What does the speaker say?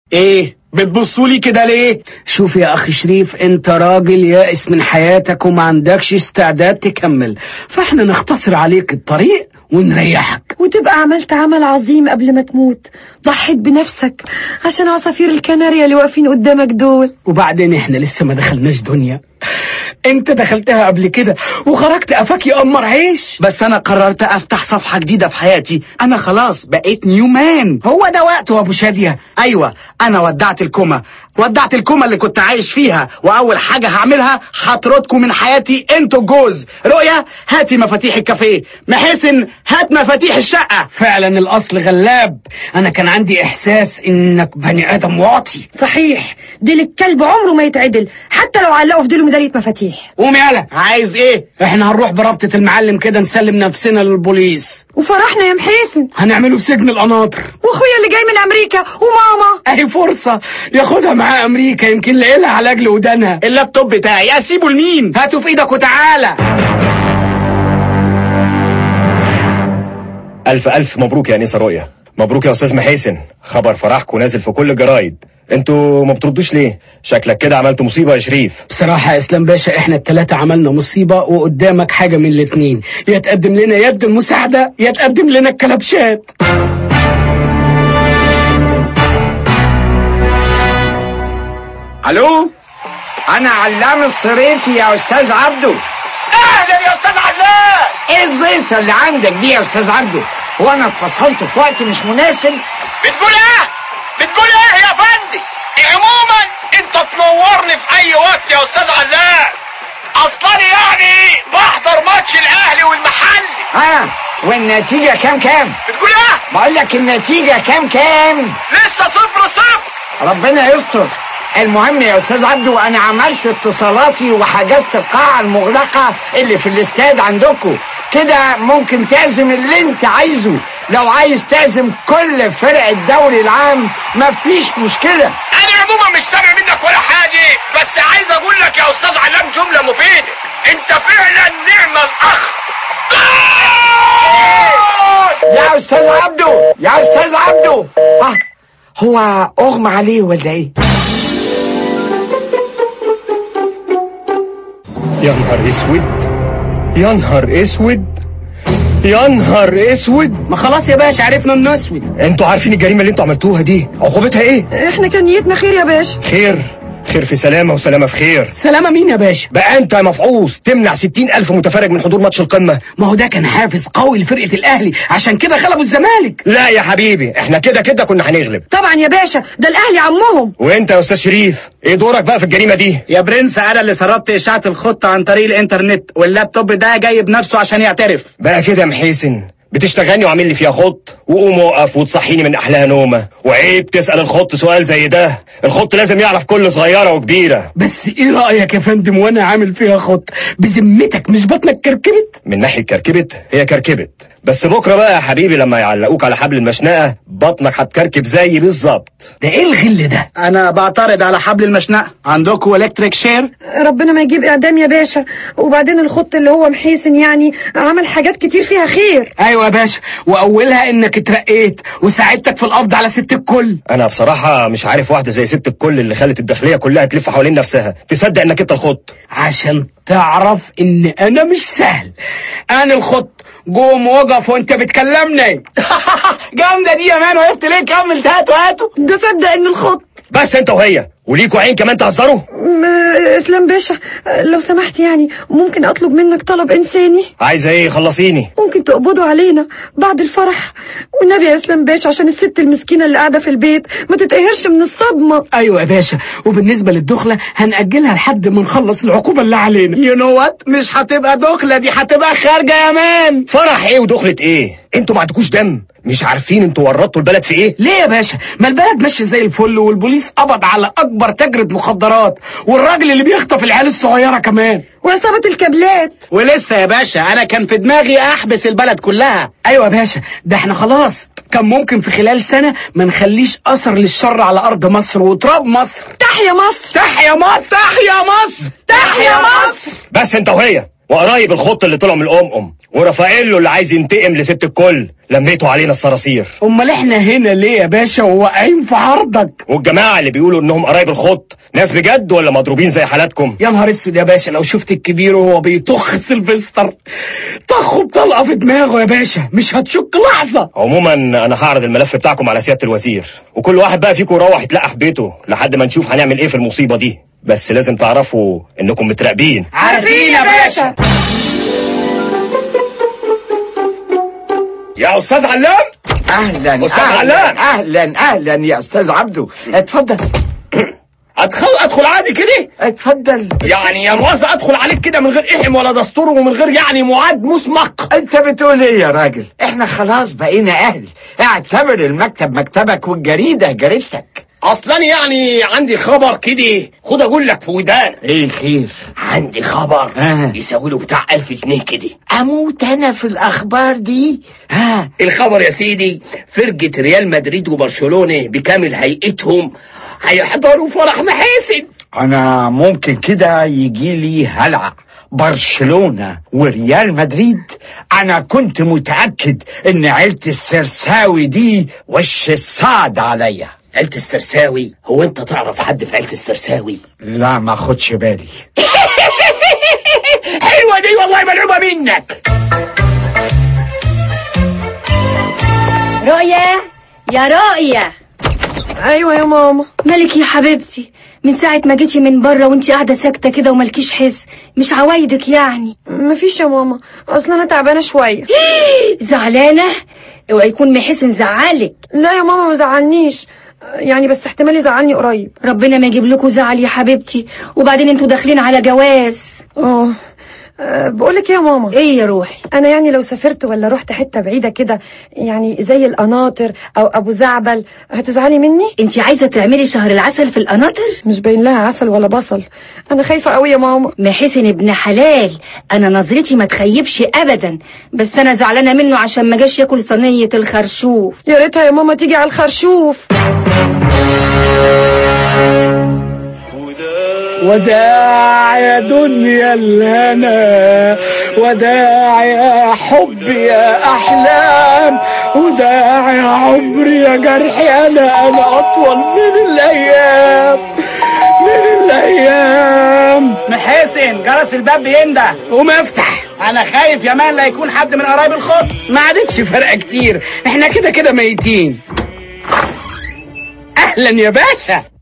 ايه بتبصولي كده ليه شوف يا اخي شريف انت راجل يائس من حياتك وما عندكش استعداد تكمل فاحنا نختصر عليك الطريق ونريحك وتبقى عملت عمل عظيم قبل ما تموت ضحيت بنفسك عشان عصافير الكناريا اللي واقفين قدامك دول وبعدين احنا لسه ما دخلناش دنيا انت دخلتها قبل كده وخرجت قفاك يقمر عيش بس انا قررت افتح صفحة جديدة في حياتي انا خلاص بقيت نيو مان هو ده وقته يا ابو شادية ايوه انا ودعت الكوما ودعت الكوما اللي كنت عايش فيها واول حاجة هعملها هطردكم من حياتي انتوا الجوز رؤيا هاتي مفاتيح الكافيه محسن هات مفاتيح الشقة فعلا الاصل غلاب انا كان عندي احساس انك بني ادم واطي صحيح ديل الكلب عمره ما يتعدل حتى لو علقوا في ديله ميدالية مفاتيح قوم يالا عايز ايه احنا هنروح بربطة المعلم كده نسلم نفسنا للبوليس وفرحنا يا محيسن هنعمله في سجن القناطر واخويا اللي جاي من امريكا وماما اهي فرصة ياخدها معاه امريكا يمكن لقيلها على اجل ودانها اللابتوب بتاعي اسيبه لمين هاته في ايدك وتعالى ألف ألف مبروك يا أنسة رؤيا مبروك يا أستاذ محاسن خبر فرحكم نازل في كل الجرايد انتوا ما بتردوش ليه شكلك كده عملت مصيبة يا شريف بصراحة يا اسلام باشا احنا التلاتة عملنا مصيبة وقدامك حاجة من الاتنين يا تقدم لنا يد المساعدة يا تقدم لنا الكلبشات الو انا علام الصريتي يا استاذ عبده اهلا يا استاذ علام ايه الزيطه اللي عندك دي يا استاذ عبده هو انا اتصلت في وقت مش مناسب بتقول ايه بتقول ايه يا فندي عموما انت تنورني في اي وقت يا استاذ علاء اصلا يعني بحضر ماتش الاهلي والمحلي ها والنتيجه كام كام بتقول ايه بقول لك النتيجه كام كام لسه صفر صفر ربنا يستر المهم يا استاذ عبده انا عملت اتصالاتي وحجزت القاعه المغلقه اللي في الاستاد عندكم كده ممكن تعزم اللي انت عايزه لو عايز تعزم كل فرق الدوري العام مفيش مشكله انا عموما مش سامع منك ولا حاجه بس عايز اقول لك يا استاذ علام جمله مفيده انت فعلا نعم الاخ يا استاذ عبده يا استاذ عبده اه هو اغمى عليه ولا ايه يا نهار اسود يا نهار اسود يا نهار اسود ما خلاص يا باشا عرفنا انه اسود انتوا عارفين الجريمة اللي انتوا عملتوها دي عقوبتها ايه احنا كان نيتنا خير يا باشا خير خير في سلامة وسلامة في خير سلامة مين يا باشا بقى انت مفعوص تمنع ستين الف متفرج من حضور ماتش القمة ما هو ده كان حافز قوي لفرقة الاهلي عشان كده غلبوا الزمالك لا يا حبيبي احنا كده كده كنا هنغلب طبعا يا باشا ده الاهلي عمهم وانت يا استاذ شريف ايه دورك بقى في الجريمة دي يا برنس انا اللي سربت اشاعه الخطه عن طريق الانترنت واللابتوب ده جاي بنفسه عشان يعترف بقى كده يا محيسن بتشتغلني وعامل لي فيها خط وقوم وقف وتصحيني من احلاها نومه وعيب تسال الخط سؤال زي ده الخط لازم يعرف كل صغيره وكبيره بس ايه رأيك يا فندم وانا عامل فيها خط بذمتك مش بطنك كركبت من ناحيه كركبت هي كركبت بس بكره بقى يا حبيبي لما يعلقوك على حبل المشنقه بطنك هتكركب زي بالظبط ده ايه الغل ده انا بعترض على حبل المشنقه عندكم الكتريك شير ربنا ما يجيب اعدام يا باشا وبعدين الخط اللي هو محيسن يعني عمل حاجات كتير فيها خير ايوه يا باشا واولها انك اترقيت وساعدتك في القبض على ست الكل انا بصراحه مش عارف واحده زي ست الكل اللي خلت الداخليه كلها تلف حوالين نفسها تصدق انك انت الخط عشان تعرف ان انا مش سهل انا الخط قوم وقف وانت بتكلمني جامده دي يا مان وقفت ليه كمل هاتوا هاتوا ده صدق ان الخط بس انت وهي وليكوا عين كمان تهزروا م- اسلام باشا لو سمحت يعني ممكن اطلب منك طلب انساني عايزه ايه خلصيني ممكن تقبضوا علينا بعد الفرح والنبي يا اسلام باشا عشان الست المسكينه اللي قاعده في البيت ما تتقهرش من الصدمه ايوه يا باشا وبالنسبه للدخله هنأجلها لحد ما نخلص العقوبه اللي علينا يو نو وات مش هتبقى دخله دي هتبقى خارجه يا مان فرح ايه ودخلة ايه انتوا ما عندكوش دم مش عارفين انتوا ورطتوا البلد في ايه ليه يا باشا ما البلد ماشيه زي الفل والبوليس قبض على اكبر تاجرة مخدرات والراجل اللي بيخطف العيال الصغيره كمان وعصابه الكابلات ولسه يا باشا انا كان في دماغي احبس البلد كلها ايوه يا باشا ده احنا خلاص كان ممكن في خلال سنه ما نخليش اثر للشر على ارض مصر وتراب مصر تحيا مصر تحيا مصر تحيا مصر تحيا مصر بس انت وهي وقرايب الخط اللي طلعوا من الأم ورافائيلو اللي عايز ينتقم لست الكل لميتوا علينا الصراصير امال احنا هنا ليه يا باشا وواقعين في عرضك والجماعة اللي بيقولوا انهم قرايب الخط ناس بجد ولا مضروبين زي حالاتكم يا نهار اسود يا باشا لو شفت الكبير وهو بيطخ سيلفستر طخه بطلقه في دماغه يا باشا مش هتشك لحظه عموما انا هعرض الملف بتاعكم على سيادة الوزير وكل واحد بقى فيكم يروح يتلقى في بيته لحد ما نشوف هنعمل ايه في المصيبة دي بس لازم تعرفوا انكم متراقبين عارفين يا باشا يا استاذ علام اهلا أستاذ اهلا علام. اهلا اهلا يا استاذ عبده اتفضل ادخل ادخل عادي كده اتفضل يعني يا موزع ادخل عليك كده من غير احم ولا دستور ومن غير يعني معاد مسمق انت بتقول ايه يا راجل احنا خلاص بقينا اهل اعتبر المكتب مكتبك والجريدة جريدتك اصلا يعني عندي خبر كده خد اقول لك في ودان ايه خير عندي خبر آه. يساوي له بتاع 1000 جنيه كده اموت انا في الاخبار دي ها الخبر يا سيدي فرقة ريال مدريد وبرشلونة بكامل هيئتهم هيحضروا فرح محاسن انا ممكن كده يجي لي هلع برشلونة وريال مدريد انا كنت متأكد ان عيلة السرساوي دي وش الصعد عليا عيلة السرساوي هو انت تعرف حد في عيلة السرساوي لا ما خدش بالي حلوة دي والله ملعوبة منك رؤيا يا رؤيا ايوه يا ماما مالك يا حبيبتي من ساعة ما جيتي من بره وانتي قاعدة ساكتة كده ومالكيش حس مش عوايدك يعني مفيش يا ماما اصل انا تعبانه شويه زعلانة اوعي يكون محسن زعلك لا يا ماما ما زعلنيش يعني بس احتمال يزعلني قريب ربنا ما يجيب لكم زعل يا حبيبتي وبعدين انتوا داخلين على جواز اه أه، بقولك ايه يا ماما ايه يا روحي انا يعني لو سافرت ولا رحت حته بعيده كده يعني زي القناطر او ابو زعبل هتزعلي مني انتي عايزة تعملي شهر العسل في القناطر مش باين لها عسل ولا بصل انا خايفه قوي يا ماما محسن ابن حلال انا نظرتي ما تخيبش ابدا بس انا زعلانة منه عشان ما جاش ياكل صينية الخرشوف يا ريتها يا ماما تيجي على الخرشوف وداع يا دنيا الهنا وداع يا حب يا احلام وداع يا عمري يا جرحي انا انا اطول من الايام من الايام محاسن جرس الباب بينده قوم افتح انا خايف يا مان لا يكون حد من قرايب الخط ما عادتش فرقه كتير احنا كده كده ميتين اهلا يا باشا